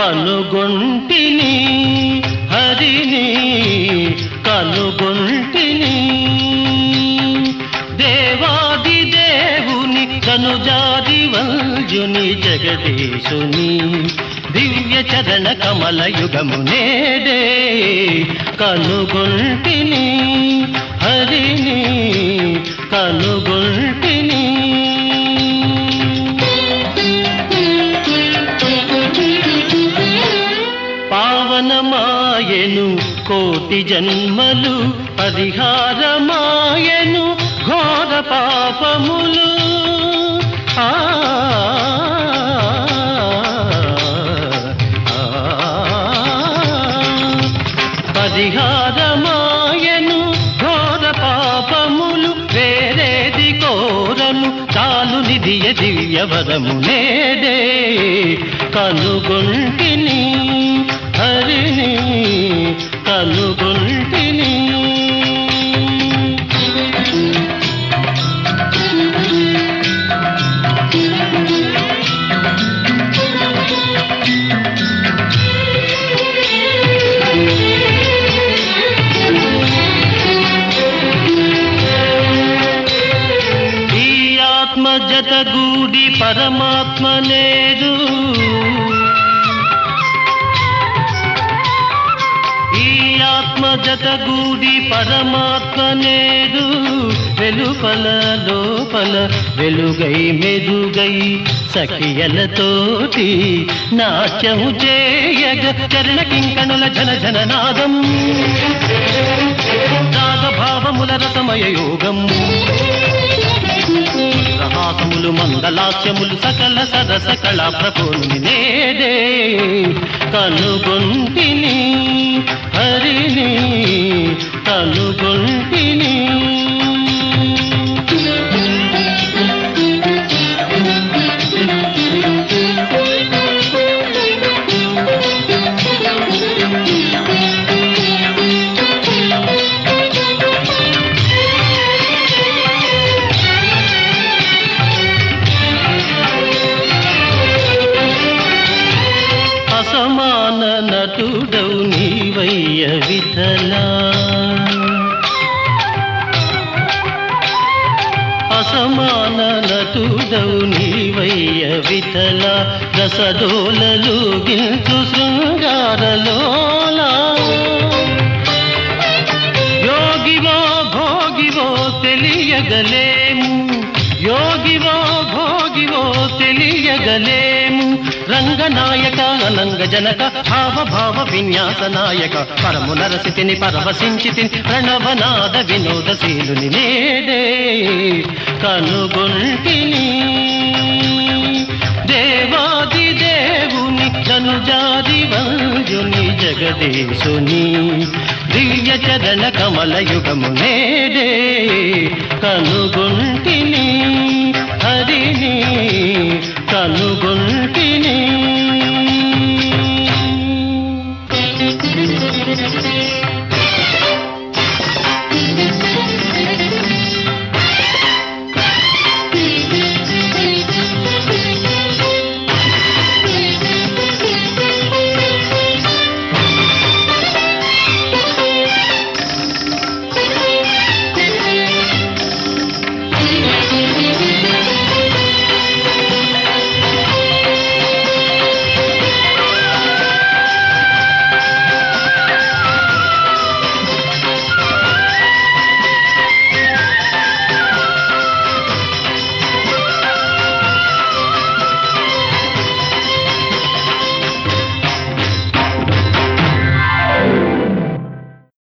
కనుగొంటిని హరిని కనుగొంటిని దేవాది దేవుని కనుజాది వంజుని జగదీశుని దివ్య చరణ కమల యుగము నేడే కనుగొంటిని హరిని కనుగొంటిని పావనమాయను కోటి జన్మలు పరిహారమాయను ఘోర పాపములు ఆ పరిహారమాయను ఘోర పాపములు వేరేది కోరను చాలు నిధియ దివ్యవరము నేడే కనుగొంటిని హరిని కనుగొంటిని ఈ ఆత్మ జతగూడి పరమాత్మ నేడు ఈ ఆత్మ జతగూడి పరమాత్మ నేడు వెలుపల లోపల వెలుగై మెరుగై సఖియలతోటి నాట్యము చేయగ చరణ కింకణుల జన జన నాదం రాగభావముల రసమయ యోగం రహాసములు మంగళాస్యములు సకల సరస కళా ప్రకోణుని నేడే కనుగొంటిని హరిని కనుగొంటిని అసమాన నటుడవు నీవయ్య విఠలా అసమాన నటుడవు నీవయ్య విఠల రసడోలలు గిల్చు శృంగారలోలా యోగివో భోగివో తెలియగలేము యోగివో భోగివో తెలియగలేము రంగనాయక అనంగ జనక భావ భావ విన్యాస నాయక పరము నరసితిని పరవశించితిని ప్రణవనాద వినోదశీలుని నేడే కనుగొంటిని దేవాది దేవుని ధనుజాది వంజుని జగదీశుని దివ్య చరణ కమల యుగము నేడే కనుగొంటిని హరిని కనుగొంటిని